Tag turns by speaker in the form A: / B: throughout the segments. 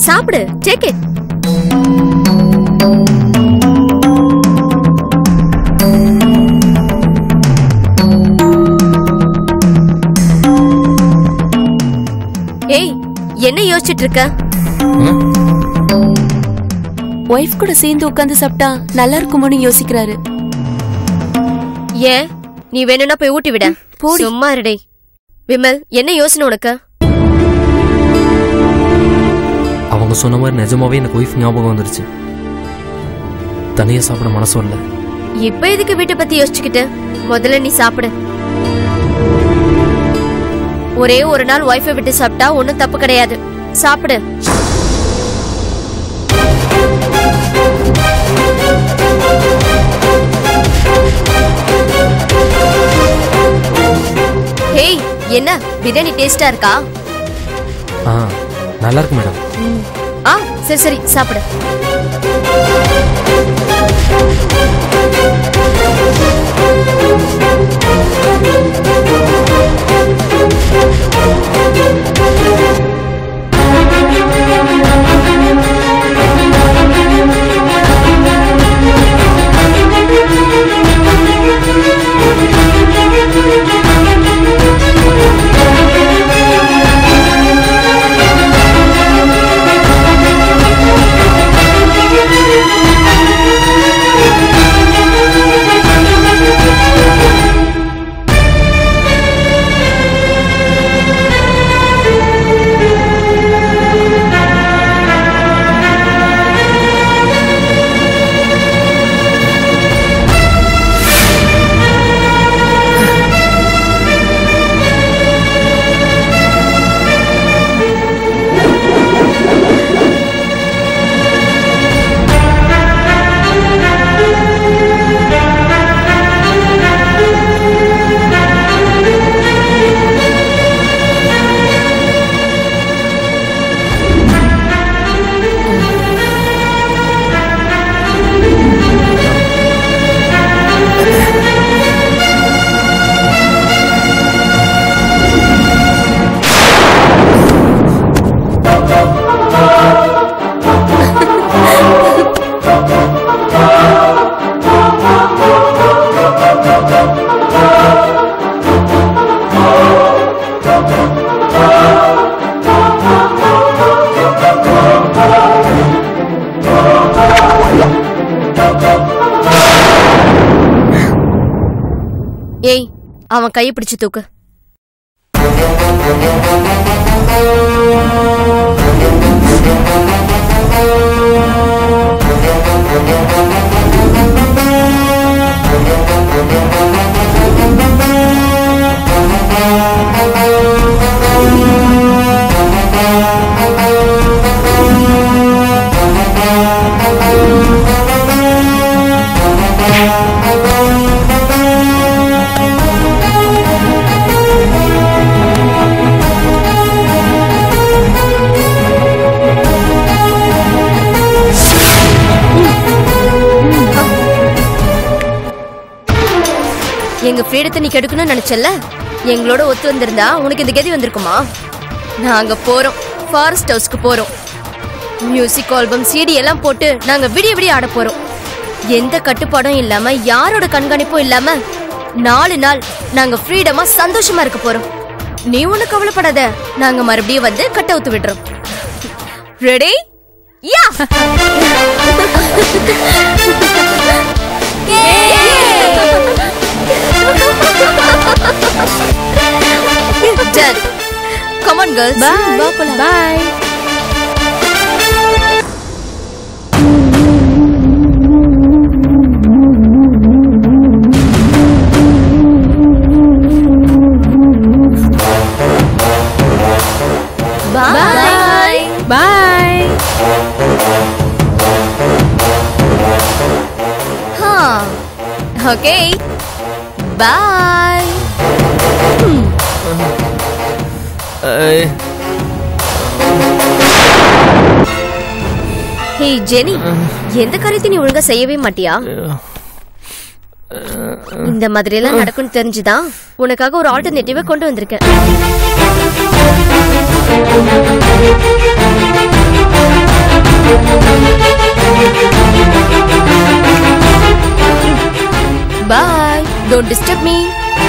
A: சாப்பிடு take it ஏய் என்ன யோசிச்சுட்டு இருக்க
B: ஒய்ஃப் கூட சேர்ந்து உட்கார்ந்து சாப்பிட்டா நல்லா இருக்குமோன்னு யோசிக்கிறாரு
A: ஏன் நீ வேணும்னா போய் ஊட்டி விட
B: போடி.
A: சும்மா இருடே விமல் என்ன யோசனை உனக்கு
C: அவங்க சொன்ன மாதிரி நிஜமாவே எனக்கு ஒய்ஃப் ஞாபகம் வந்துருச்சு தனியா சாப்பிட மனசு வரல
A: இப்ப எதுக்கு வீட்டை பத்தி யோசிச்சுக்கிட்டு முதல்ல நீ சாப்பிடு ஒரே ஒரு நாள் ஒய்ஃபை விட்டு சாப்பிட்டா ஒண்ணும் தப்பு கிடையாது சாப்பிடு ஹேய் என்ன பிரியாணி டேஸ்டா இருக்கா
C: ஆ நல்லா இருக்கு மேடம்
A: ஆ சரி சரி சாப்பிடு ஏய் அவன் கையை பிடிச்சு தூக்கு எங்க ஃப்ரீடத்தை நீ கெடுக்கணும்னு நினைச்சல எங்களோட ஒத்து வந்திருந்தா உனக்கு இந்த கதி வந்திருக்குமா நாங்க போறோம் ஃபாரஸ்ட் ஹவுஸ்க்கு போறோம் மியூசிக் ஆல்பம் சிடி எல்லாம் போட்டு நாங்க விடிய விடிய ஆட போறோம் எந்த கட்டுப்பாடும் இல்லாம யாரோட கண்காணிப்பும் இல்லாம நாலு நாள் நாங்க ஃப்ரீடமா சந்தோஷமா இருக்க போறோம் நீ ஒண்ணு கவலைப்படாத நாங்க மறுபடியும் வந்து கட்ட ஊத்து விடுறோம் ரெடி யா Done. Come on, girls.
B: Bye bye
A: Bye.
B: Bye
A: Huh. Okay. Bye. Hey Jenny எந்த காரியத்தை நீ ஒழுங்கா செய்யவே மாட்டியா இந்த மாதிரி எல்லாம் நடக்கும்னு தெரிஞ்சுதான் உனக்காக ஒரு ஆல்டர்னேட்டிவ கொண்டு வந்திருக்கேன் பாய் டோன்ட் டிஸ்டர்ப் மீ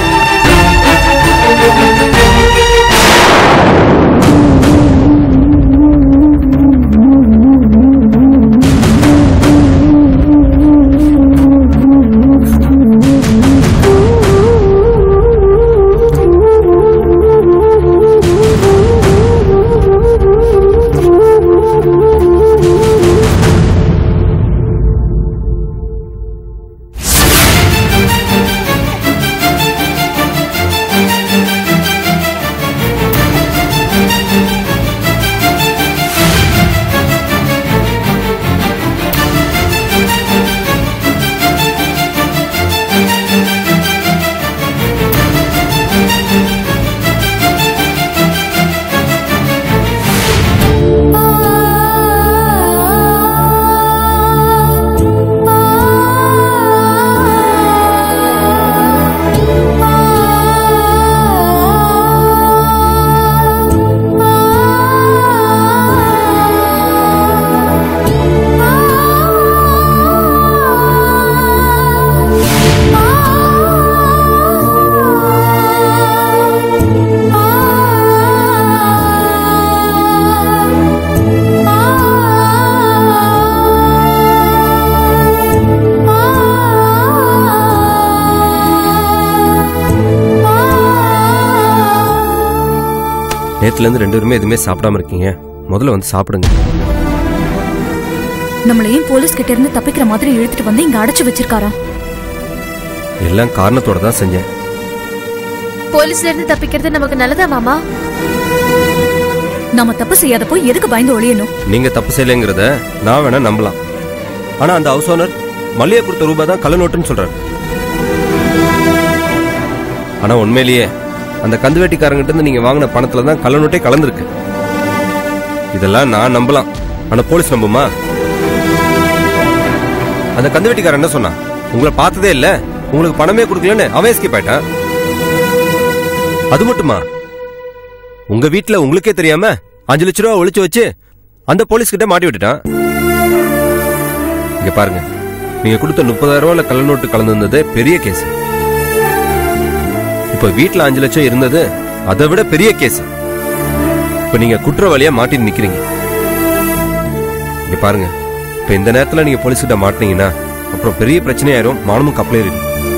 D: நேத்துல இருந்து ரெண்டு பேருமே எதுவுமே சாப்பிடாம இருக்கீங்க முதல்ல வந்து சாப்பிடுங்க
E: நம்மளையும் போலீஸ் கிட்ட இருந்து தப்பிக்கிற மாதிரி இழுத்துட்டு வந்து இங்க அடைச்சு வச்சிருக்காராம்
D: எல்லாம் காரணத்தோட தான் செஞ்சேன்
A: போலீஸ்ல இருந்து தப்பிக்கிறது நமக்கு நல்லதா மாமா
E: நாம தப்பு செய்யாதப்போ எதுக்கு பயந்து ஒளியணும்
D: நீங்க தப்பு செய்யலைங்கிறத நான் வேணா நம்பலாம் ஆனா அந்த ஹவுஸ் ஓனர் மல்லிகை கொடுத்த ரூபாய் தான் கள்ள நோட்டுன்னு சொல்றாரு ஆனா உண்மையிலேயே அந்த கந்துவேட்டிக்காரங்கிட்ட இருந்து நீங்க வாங்கின பணத்துல தான் கள்ள நோட்டே கலந்துருக்கு இதெல்லாம் நான் நம்பலாம் ஆனா போலீஸ் நம்புமா அந்த கந்துவேட்டிக்காரன் என்ன சொன்னான் உங்களை பார்த்ததே இல்ல உங்களுக்கு பணமே கொடுக்கலன்னு அவன் எஸ்கேப் ஆயிட்டான் அது மட்டுமா உங்க வீட்ல உங்களுக்கே தெரியாம அஞ்சு லட்ச ரூபா ஒளிச்சு வச்சு அந்த போலீஸ் கிட்ட மாட்டி விட்டுட்டான் இங்க பாருங்க நீங்க கொடுத்த முப்பதாயிரம் ரூபாய்ல கள்ள நோட்டு கலந்துருந்தது பெரிய கேஸ் இப்ப வீட்ல அஞ்சு லட்சம் இருந்தது அதை விட பெரிய கேஸ் இப்ப நீங்க குற்றவாளியா மாட்டி நிக்கிறீங்க இங்க பாருங்க இப்ப இந்த நேரத்துல நீங்க போலீஸ் கிட்ட மாட்டினீங்கன்னா அப்புறம் பெரிய பிரச்சனையாயிரும் மானமும் கப்பலேறிடும்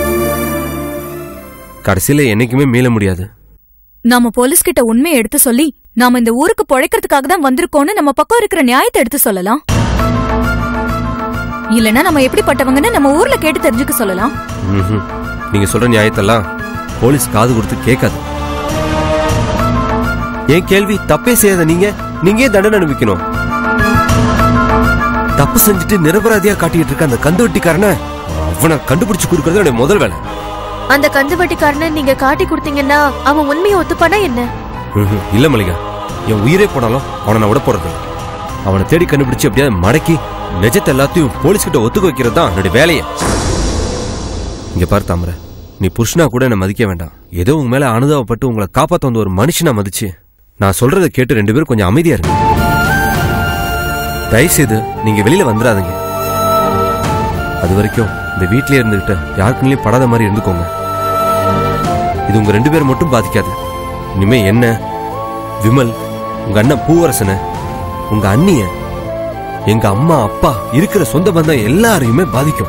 D: கடைசியில என்னைக்குமே மீள முடியாது
E: நாம போலீஸ் கிட்ட உண்மையை எடுத்து சொல்லி நாம இந்த ஊருக்கு பொழைக்கிறதுக்காக தான் வந்திருக்கோம்னு நம்ம பக்கம் இருக்கிற நியாயத்தை எடுத்து சொல்லலாம் இல்லனா நம்ம எப்படிப்பட்டவங்கன்னு நம்ம ஊர்ல கேட்டு தெரிஞ்சுக்க சொல்லலாம்
D: ம்ஹும். நீங்க சொல்ற நியாயத்தெல்லாம் போலீஸ் காது கொடுத்து கேட்காது என் கேள்வி தப்பே செய்யாத நீங்க நீங்க ஏன் தண்டனை அனுபவிக்கணும் தப்பு செஞ்சுட்டு நிரபராதியா காட்டிட்டு இருக்க அந்த கந்துவட்டிக்காரனை அவனை கண்டுபிடிச்சு கொடுக்கறது என்னுடைய முதல் வேலை
A: அந்த கந்துவட்டிக்காரனை நீங்க காட்டி கொடுத்தீங்கன்னா அவன் உண்மையை ஒத்துப்பானா என்ன
D: ம்ஹும். இல்ல மல்லிகா என் உயிரே போனாலும் அவனை நான் விட போறது இல்ல. அவனை தேடி கண்டுபிடிச்சு எப்படியாவது மடக்கி நிஜத்தை எல்லாத்தையும் போலீஸ் கிட்ட ஒத்துக்க வைக்கிறது தான் என்னுடைய வேலையை இங்க பாரு தாமரை நீ புருஷனா கூட என்ன மதிக்க வேண்டாம் ஏதோ உங்க மேல அனுதாபப்பட்டு உங்களை காப்பாத்த வந்த ஒரு மனுஷனா மதிச்சு நான் சொல்றதை கேட்டு ரெண்டு பேரும் கொஞ்சம் அமைதியா இருங்க தயவு செய்து நீங்க வெளியில வந்துடாதீங்க அது வரைக்கும் இந்த வீட்லயே இருந்துகிட்டு யாருக்குள்ளயும் படாத மாதிரி இருந்துக்கோங்க இது உங்க ரெண்டு பேரும் மட்டும் பாதிக்காது இனிமே என்ன விமல் உங்க அண்ணன் பூவரசனை உங்க அண்ணிய எங்க அம்மா அப்பா இருக்கிற சொந்த பந்தம் எல்லாரையுமே பாதிக்கும்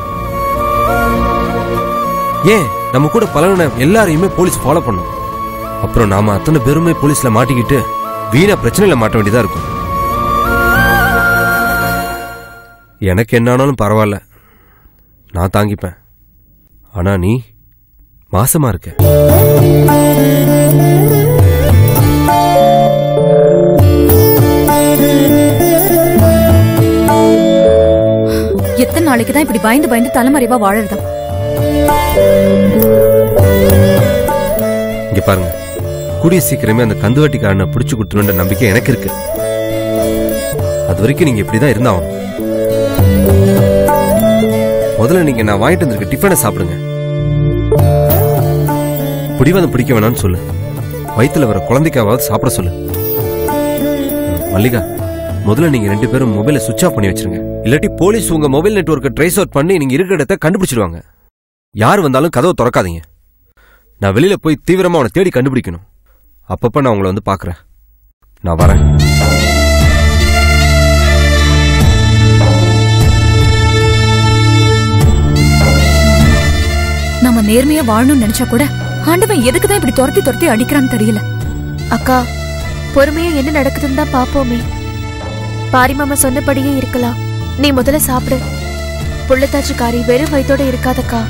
D: ஏன் நம்ம கூட பழகின எல்லாரையுமே போலீஸ் ஃபாலோ பண்ணும் அப்புறம் நாம அத்தனை பேருமே போலீஸ்ல மாட்டிக்கிட்டு வீணா பிரச்சனையில மாட்ட வேண்டியதா இருக்கும் எனக்கு என்ன ஆனாலும் பரவாயில்ல நான் தாங்கிப்பேன் ஆனா நீ மாசமா இருக்க
E: எத்தனை நாளைக்கு தான் இப்படி பயந்து பயந்து தலைமறைவா வாழறதா
D: இங்க பாருங்க கூடிய சீக்கிரமே அந்த கந்துவட்டிக்காரனை பிடிச்சு கொடுத்துருன்ற நம்பிக்கை எனக்கு இருக்கு அது வரைக்கும் நீங்க இப்படிதான் இருந்தாகும் முதல்ல நீங்க நான் வாங்கிட்டு வந்திருக்க டிஃபனை சாப்பிடுங்க பிடிவாதம் பிடிக்க வேணாம்னு சொல்லு வயித்துல வர குழந்தைக்காவது சாப்பிட சொல்லு மல்லிகா முதல்ல நீங்க ரெண்டு பேரும் மொபைலை சுவிட்ச் ஆஃப் பண்ணி வச்சிருங்க இல்லாட்டி போலீஸ் உங்க மொபைல் நெட்வொர்க்கை ட்ரேஸ் அவுட் பண்ணி நீங்க இருக்கிற இடத்த கண்டுபிடிச்சிடுவாங்க யார் வந்தாலும் கதவை திறக்காதீங்க நான் வெளியில போய் தீவிரமா அவனை தேடி கண்டுபிடிக்கணும் அப்பப்ப நான் உங்களை வந்து பார்க்கறேன் நான் வரேன்
E: நம்ம நேர்மையா வாழணும்னு நினைச்சா கூட ஆண்டவன் எதுக்கு தான் இப்படி துரத்தி துரத்தி அடிக்கிறான்னு தெரியல
F: அக்கா பொறுமையா என்ன நடக்குதுன்னு தான் பாப்போமே பாரி மாமா சொன்னபடியே இருக்கலாம் நீ முதல்ல சாப்பிடு புள்ளத்தாச்சிக்காரி வெறும் வயித்தோட இருக்காதக்கா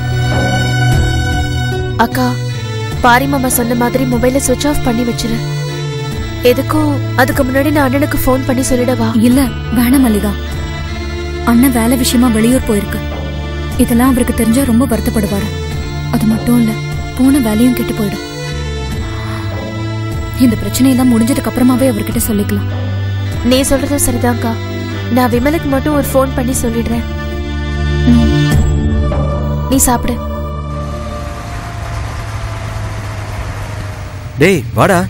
F: அக்கா பாரி மாமா சொன்ன மாதிரி மொபைலை சுவிட்ச் ஆஃப் பண்ணி வச்சிரு எதுக்கும் அதுக்கு முன்னாடி நான் அண்ணனுக்கு ஃபோன் பண்ணி சொல்லிடவா
E: இல்ல வேணாம் மல்லிகா அண்ணன் வேலை விஷயமா வெளியூர் போயிருக்கு இதெல்லாம் அவருக்கு தெரிஞ்சா ரொம்ப வருத்தப்படுவாரு அது மட்டும் இல்ல போன வேலையும் கெட்டு போயிடும் இந்த பிரச்சனையெல்லாம் முடிஞ்சதுக்கு அப்புறமாவே அவர்கிட்ட சொல்லிக்கலாம்
F: நீ சொல்றதும் சரிதான்க்கா நான் விமலுக்கு மட்டும் ஒரு ஃபோன் பண்ணி சொல்லிடுறேன் நீ சாப்பிடு
D: டேய் வாடா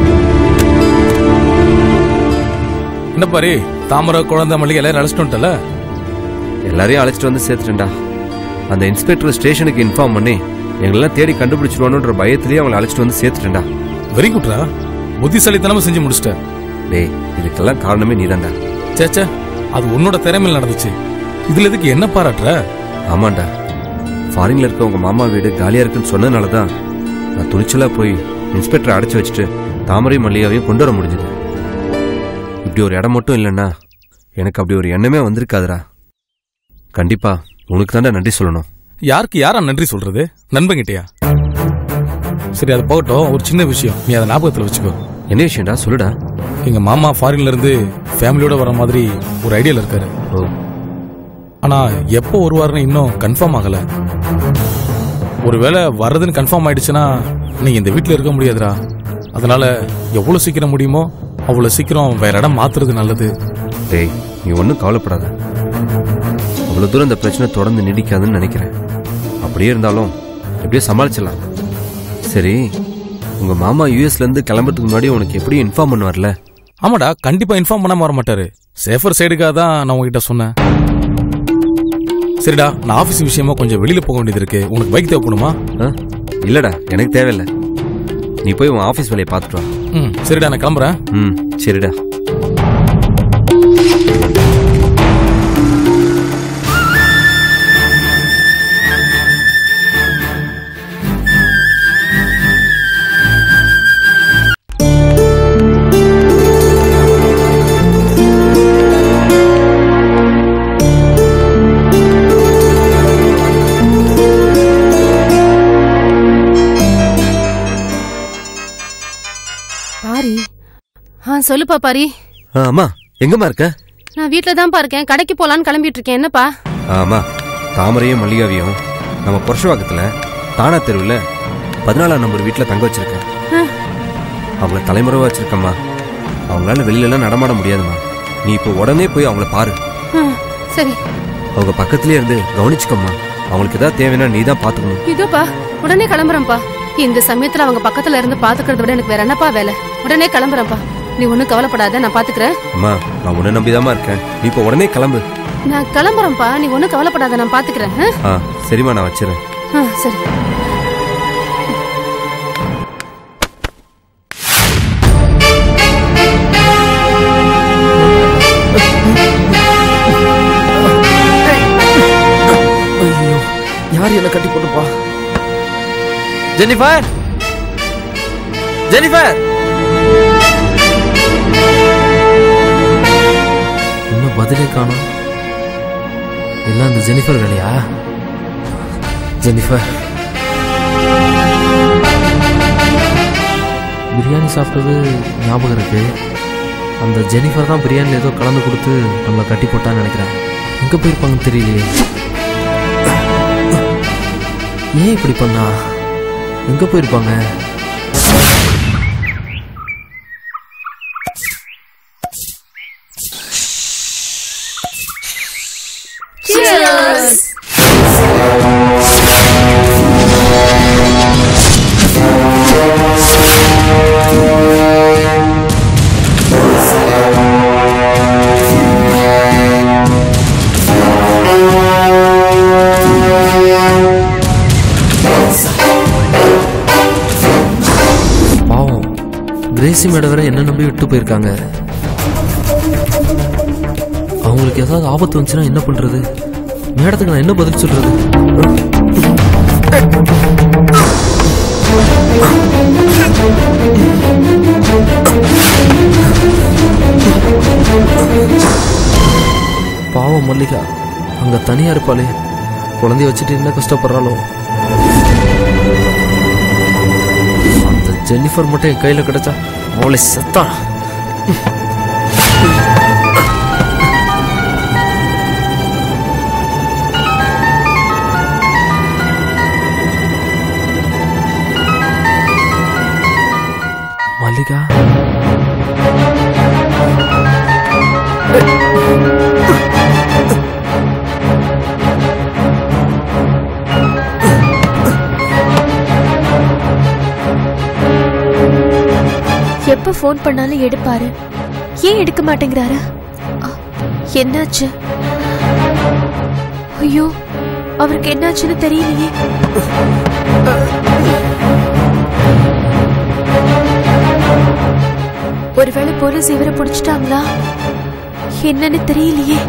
G: என்ன பாரு தாமரை குழந்தை மல்லிகை எல்லாரும் அழைச்சிட்டு வந்துட்டல
D: எல்லாரையும் அழைச்சிட்டு வந்து சேர்த்துட்டேன்டா அந்த இன்ஸ்பெக்டர் ஸ்டேஷனுக்கு இன்ஃபார்ம் பண்ணி எங்களெல்லாம் தேடி கண்டுபிடிச்சிருவானுன்ற பயத்திலேயே அவங்களை அழைச்சிட்டு வந்து சேர்த்துட்டேன்டா
G: வெரி குட்ரா புத்திசாலித்தனமா செஞ்சு முடிச்சிட்ட
D: டேய் இதுக்கெல்லாம் காரணமே நீதான்டா
G: சேச்சே அது உன்னோட திறமையில் நடந்துச்சு இதுல எதுக்கு என்ன பாராட்டுற
D: ஆமாண்டா ஃபாரின்ல இருக்க உங்க மாமா வீடு காலியா இருக்குன்னு சொன்னதுனால தான் நான் துணிச்சலா போய் இன்ஸ்பெக்டரை அடைச்சு வச்சுட்டு தாமரை மல்லிகாவையும் கொண்டு வர முடிஞ்சது இப்படி ஒரு இடம் மட்டும் இல்லைன்னா எனக்கு அப்படி ஒரு எண்ணமே வந்திருக்காதுடா கண்டிப்பா உனக்கு தாண்டா நன்றி சொல்லணும்
G: யாருக்கு யாரா நன்றி சொல்றது நண்பங்கிட்டயா சரி அது போகட்டும் ஒரு சின்ன விஷயம் நீ அதை ஞாபகத்துல வச்சுக்கோ
D: என்ன விஷயம்டா சொல்லுடா
G: எங்க மாமா ஃபாரின்ல இருந்து ஃபேமிலியோட வர மாதிரி ஒரு ஐடியால இருக்காரு
D: ஓ
G: ஆனா எப்போ வருவாருன்னு இன்னும் கன்ஃபார்ம் ஆகல ஒருவேளை வர்றதுன்னு கன்ஃபார்ம் ஆயிடுச்சுன்னா நீங்க இந்த வீட்ல இருக்க முடியாதுடா அதனால எவ்வளவு சீக்கிரம் முடியுமோ அவ்வளவு சீக்கிரம் வேற இடம் மாத்துறது நல்லது
D: டேய் நீ ஒன்றும் கவலைப்படாத அவ்வளோ தூரம் இந்த பிரச்சனை தொடர்ந்து நீடிக்காதுன்னு நினைக்கிறேன் அப்படியே இருந்தாலும் எப்படியோ சமாளிச்சிடலாம் சரி உங்க மாமா யூஎஸ்ல இருந்து கிளம்புறதுக்கு முன்னாடி உனக்கு எப்படி இன்ஃபார்ம் பண்ணுவார்ல
G: ஆமாடா கண்டிப்பா இன்ஃபார்ம் பண்ணாம வர மாட்டாரு சேஃபர் சைடுக்காக தான் நான் உங்ககிட்ட சொன்னேன் சரிடா நான் ஆபீஸ் விஷயமா கொஞ்சம் வெளியில போக வேண்டியது இருக்கு உனக்கு பைக் தேவைப்படுமா
D: ஆ? இல்லடா எனக்கு தேவையில்லை நீ போய் உன் ஆஃபீஸ் வேலையை பார்த்துட்டு வா
G: ம் சரிடா நான் கிளம்புறேன்
D: ம் சரிடா
A: பாரி ஆ சொல்லுப்பா பாரி
D: ஆ, அம்மா எங்கம்மா இருக்க
A: நான் வீட்ல தான்ப்பா இருக்கேன் கடைக்கு போலான்னு கிளம்பிட்டு இருக்கேன் என்னப்பா
D: ஆ, அம்மா தாமரையும் மல்லிகாவையும் நம்ம புருஷவாக்கத்துல தானா தெருவில் பதினாலாம் நம்பர் வீட்டில் தங்க வச்சிருக்கேன் அவங்கள தலைமுறைவா வச்சிருக்கம்மா அவங்களால வெளியிலலாம் நடமாட முடியாதும்மா நீ இப்போ உடனே போய் அவங்கள பாரு
A: ஆ, சரி
D: அவங்க பக்கத்துலயே இருந்து கவனிச்சுக்கம்மா அவங்களுக்கு ஏதாவது தேவைன்னா நீ தான் பார்த்துக்கணும்
A: இதோப்பா உடனே கிளம்புறேன்ப்பா இந்த சமயத்துல அவங்க பக்கத்துல இருந்து பாத்துக்கிறத விட எனக்கு வேற என்னப்பா வேலை உடனே கிளம்புறேன்ப்பா நீ ஒண்ணும் கவலைப்படாத நான் பாத்துக்கிறேன்
D: அம்மா நான் உன்னை நம்பிதாம்மா இருக்கேன் நீ இப்போ உடனே கிளம்பு
A: நான் கிளம்புறேன்ப்பா நீ ஒண்ணும் கவலைப்படாத நான் பாத்துக்கிறேன் ஆ?
D: ஆ சரிம்மா நான் வச்சிடறேன்
A: ஆ, சரி
C: யார் என்ன கட்டி போட்டுப்பா ஜெனிஃபர் ஜெனிஃபர் இன்னும் பதிலே காணோம் எல்லாம் இந்த ஜெனிஃபர் வேலையா ஜெனிஃபர் பிரியாணி சாப்பிட்டது ஞாபகம் இருக்கு அந்த ஜெனிஃபர் தான் பிரியாணியில் ஏதோ கலந்து கொடுத்து நம்மளை கட்டி போட்டான்னு நினைக்கிறேன் எங்கே போயிருப்பாங்கன்னு தெரியலையே ஏன் இப்படி பண்ணா எங்க போயிருப்பாங்க கிரேசி மேடம் வேற என்ன நம்பி விட்டு போயிருக்காங்க அவங்களுக்கு ஏதாவது ஆபத்து வந்துச்சுன்னா என்ன பண்றது மேடத்துக்கு நான் என்ன பதில் சொல்றது பாவம் மல்லிகா அங்க தனியா இருப்பாளே குழந்தைய வச்சுட்டு என்ன கஷ்டப்படுறாளோ அந்த ஜென்னிஃபர் மட்டும் என் கையில கிடைச்சா அவளை செத்தா மல்லிகா
F: எப்ப ஃபோன் பண்ணாலும் எடுப்பாரு ஏன் எடுக்க மாட்டேங்கிறாரு அ, என்னாச்சு ஐயோ அவருக்கு என்னாச்சுன்னு தெரியலையே ஒருவேளை போலீஸ் இவரை பிடிச்சிட்டாங்களா என்னன்னு தெரியலையே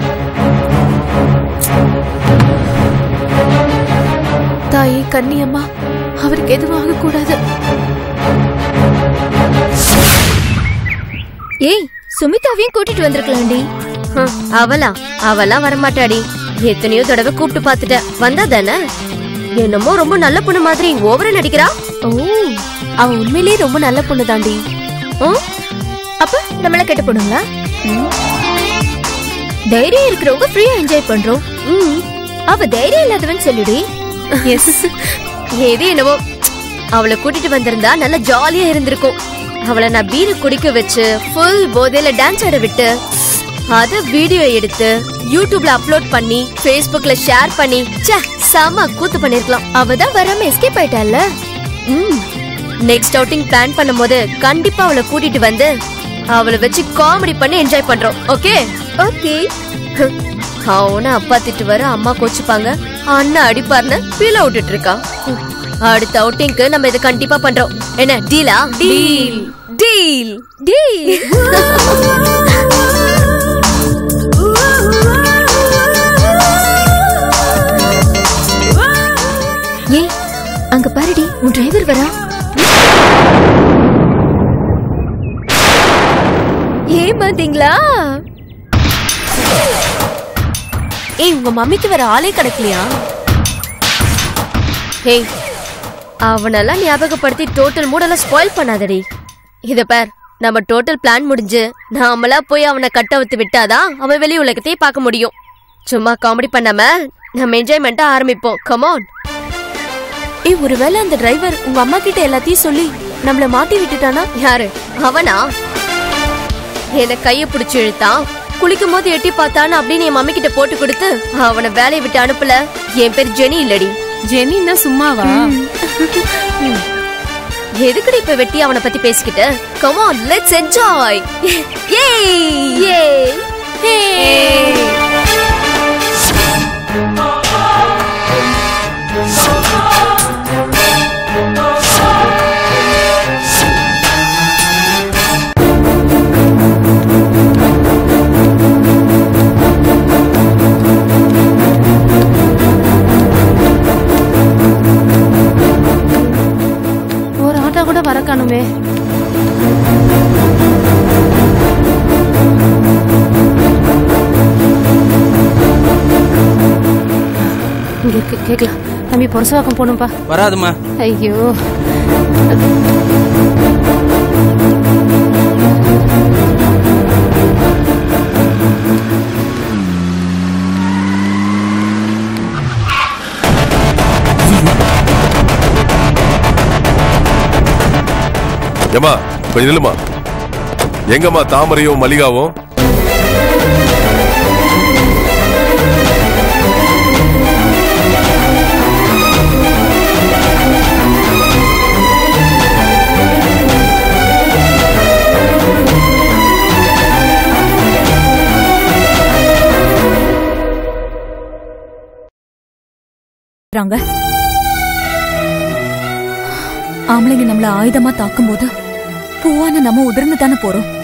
F: தாயே கன்னியம்மா அவருக்கு எதுவும் ஆகக்கூடாது
A: ஏய் சுமிதாவையும் கூட்டிட்டு வந்திருக்கலாம்டி ஹம், அவளா அவெல்லாம் வரமாட்டாடி எத்தனையோ தடவை கூப்பிட்டு பார்த்துட்ட வந்தா தானே என்னமோ ரொம்ப நல்ல பொண்ணு மாதிரி ஓவரா நடிக்கிறா
F: ஓ அவ உண்மையிலேயே ரொம்ப நல்ல பொண்ணு தாண்டி
A: ம்? அப்ப நம்மள கெட்ட பொண்ணுங்களா தைரியம் இருக்கிறவங்க ஃப்ரீயா என்ஜாய் பண்றோம் ம். அவ தைரியம் இல்லாதவன் சொல்லுடி
F: எஸ்
A: எது என்னவோ அவளை கூட்டிட்டு வந்திருந்தா நல்லா ஜாலியா இருந்திருக்கும் அவளை நான் பீரு குடிக்க வச்சு ஃபுல் போதையில டான்ஸ் ஆட விட்டு அத வீடியோ எடுத்து யூடியூப்ல அப்லோட் பண்ணி Facebookல ஷேர் பண்ணி ச்சே செம கூத்து பண்ணிருக்கலாம் அவ தான் வராம எஸ்கேப் ஆயிட்டால ம் நெக்ஸ்ட் அவுட்டிங் பிளான் பண்ணும்போது கண்டிப்பா அவளை கூட்டிட்டு வந்து அவளை வச்சு காமெடி பண்ணி என்ஜாய் பண்றோம் ஓகே ஓகே அவன அப்பா திட்டுவாரு அம்மா கோச்சுப்பாங்க அண்ணா அடிப்பாருன்னு பீல விட்டுட்டு இருக்கா அடுத்த அவுட்டிங்க்கு நம்ம இதை கண்டிப்பா பண்றோம் என்ன டீலா டீல் டீல் டீல்
F: ஏய் அங்க பாருடி உன் டிரைவர் வரா
A: ஏமாந்தீங்களா
F: ஏய் உங்க மம்மிக்கு வேற ஆளே கிடைக்கலையா
A: ஹேய் அவனெல்லாம் ஞாபகப்படுத்தி டோட்டல் மூடெல்லாம் ஸ்பாயில் பண்ணாதடி இத பார் நம்ம டோட்டல் பிளான் முடிஞ்சு நாமளா போய் அவனை கட்ட விட்டு விட்டாதான் அவன் வெளி உலகத்தையே பார்க்க முடியும் சும்மா காமெடி பண்ணாம நம்ம என்ஜாய்மெண்ட்டா ஆரம்பிப்போம் கமான்
F: ஏய் ஒருவேளை அந்த டிரைவர் உங்க அம்மா கிட்ட எல்லாத்தையும் சொல்லி நம்மள மாட்டி விட்டுட்டானா
A: யாரு அவனா என்ன கைய பிடிச்சு இழுத்தான் குளிக்கும் போது எட்டி பார்த்தான்னு அப்படின்னு என் மம்மி கிட்ட போட்டு கொடுத்து அவனை வேலையை விட்டு அனுப்பல என் பேர் ஜெனி இல்லடி
B: ஜெனின்னா சும்மாவா
A: எதுக்குடி இப்ப வெட்டி அவனை பத்தி பேசிக்கிட்டு கம் ஆன் லெட்ஸ் என்ஜாய் ஏய் ஏய்
B: ஒரு ஆட்டோ கூட வர காணுமே இங்க இருக்கு கேக்கலாம் தம்பி பொரசவாக்கம் போகணும்பா
H: வராதுமா
B: ஐயோ
I: ஏமா கொஞ்சம் நில்லுமா எங்கம்மா தாமரையும் மல்லிகாவும்
E: றாங்க ஆம்பளைங்க நம்மள ஆயுதமா தாக்கும்போது பூவான நம்ம உதிர்ந்து தானே போறோம்